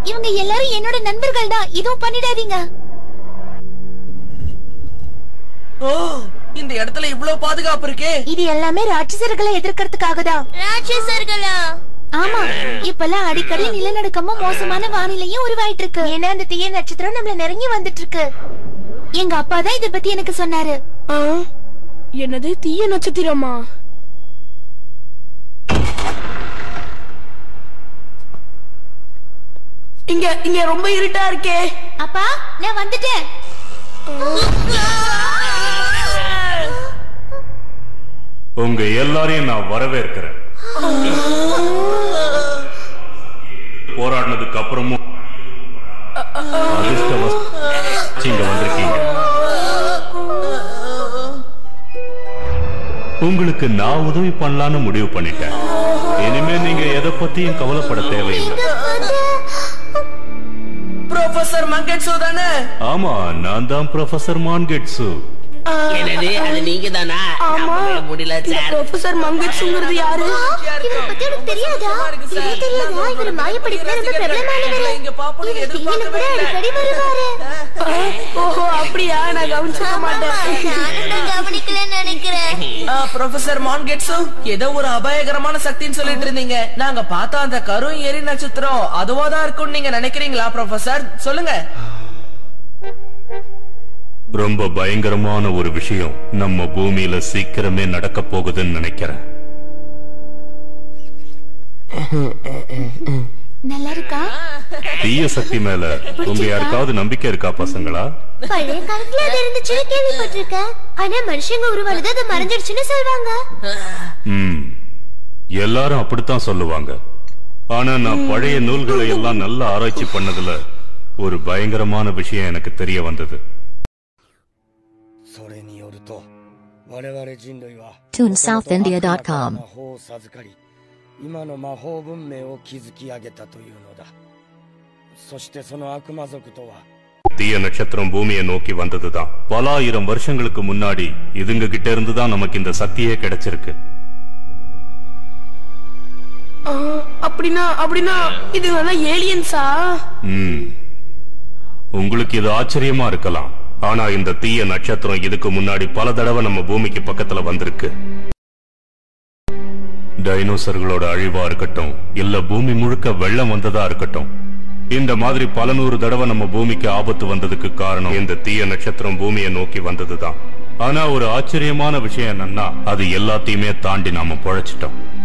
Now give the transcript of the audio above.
இவங்க எல்லாரும் என்னோட நண்பர்கள் தான் இதுவும் பண்ணிடாதீங்க ஓ இந்த இடத்துல இவ்வளவு பாதுகாப்பு இருக்கே இது எல்லாமே ராட்சசர்களை எதிர்க்கிறதுக்காக தான் ராட்சசர்களா ஆமா இப்பெல்லாம் அடிக்கடி நிலநடுக்கமும் மோசமான வானிலையும் உருவாயிட்டு இருக்கு ஏன்னா அந்த தீய நட்சத்திரம் நம்மள நெருங்கி வந்துட்டு இருக்கு எங்க அப்பா தான் இத பத்தி எனக்கு சொன்னாரு ஆ? என்னது தீய நட்சத்திரமா இங்க இங்க ரொம்ப இருட்டா இருக்கே அப்பா நான் வந்துட்டேன் உங்க எல்லாரையும் நான் வரவேற்கிறேன் போராடினதுக்கு அப்புறமும் அதிர்ஷ்டவச இங்க வந்திருக்கீங்க உங்களுக்கு நான் உதவி பண்ணலாம்னு முடிவு பண்ணிட்டேன் இனிமே நீங்க எதை பத்தியும் கவலைப்பட தேவையில்லை ப்ரொஃபசர் மங்கெட்சு தானே ஆமா நான் தான் ப்ரொஃபசர் மான்கெட்ஸு என்னது அது நீங்க தானா நம்பவே முடியல சார் ப்ரொஃபசர் மங்கட்சுங்கிறது யாரு இவரை பத்தி உனக்கு தெரியாதா இருக்கு இது தெரியாதா இவர் மாயப்படுத்தின ரொம்ப பிரபலமானவர் இங்க பாப்போம் இவர் தீயில கூட அடிக்கடி வருவாரு ஆ, ஓஹோ அப்படியா நான் கவனிச்சிக்க மாட்டேன் நானும் தான் கவனிக்கலன்னு நினைக்கிறேன் ஆ, ப்ரொஃபசர் மான்கெட்சு ஏதோ ஒரு அபாயகரமான சக்தின்னு சொல்லிட்டு இருந்தீங்க நாங்க பார்த்த அந்த கரும் எரி நட்சத்திரம் அதுவா தான் இருக்கும்னு நீங்க நினைக்கிறீங்களா ப்ரொஃபசர் சொல்லுங்க ரொம்ப பயங்கரமான ஒரு விஷயம் நம்ம பூமியில சீக்கிரமே நடக்க போகுதுன்னு நினைக்கிறேன் நல்லா இருக்கா தீய சக்தி மேல உங்க யாருக்காவது நம்பிக்கை இருக்கா பசங்களா பழைய காலத்துல அது இருந்துச்சுன்னு கேள்விப்பட்டிருக்கேன் ஆனா மனுஷங்க உருவானது அது மறைஞ்சிடுச்சுன்னு சொல்வாங்க ம் எல்லாரும் அப்படித்தான் சொல்லுவாங்க ஆனா நான் பழைய நூல்களை எல்லாம் நல்லா ஆராய்ச்சி பண்ணதுல ஒரு பயங்கரமான விஷயம் எனக்கு தெரிய வந்தது それによると我々人類は TuneSouthIndia.com 魔法を授かり今の魔法文明を築き上げたというのだそしてその悪魔族とは தீய நட்சத்திரம் பூமியை நோக்கி வந்ததுதான் பல ஆயிரம் வருஷங்களுக்கு முன்னாடி இதுங்க கிட்ட இருந்து தான் நமக்கு இந்த சக்தியே கிடைச்சிருக்கு ஆ, அப்படின்னா அப்படின்னா இது நல்லா ஏலியன்ஸா ம் உங்களுக்கு இது ஆச்சரியமா இருக்கலாம் ஆனா இந்த தீய நட்சத்திரம் இதுக்கு முன்னாடி பல தடவை நம்ம பூமிக்கு பக்கத்துல வந்திருக்கு டைனோசர்களோட அழிவா இருக்கட்டும் இல்ல பூமி முழுக்க வெள்ளம் வந்ததா இருக்கட்டும் இந்த மாதிரி பல நூறு தடவை நம்ம பூமிக்கு ஆபத்து வந்ததுக்கு காரணம் இந்த தீய நட்சத்திரம் பூமியை நோக்கி வந்ததுதான் ஆனா ஒரு ஆச்சரியமான விஷயம் என்னன்னா அது எல்லாத்தையுமே தாண்டி நாம பொழைச்சிட்டோம்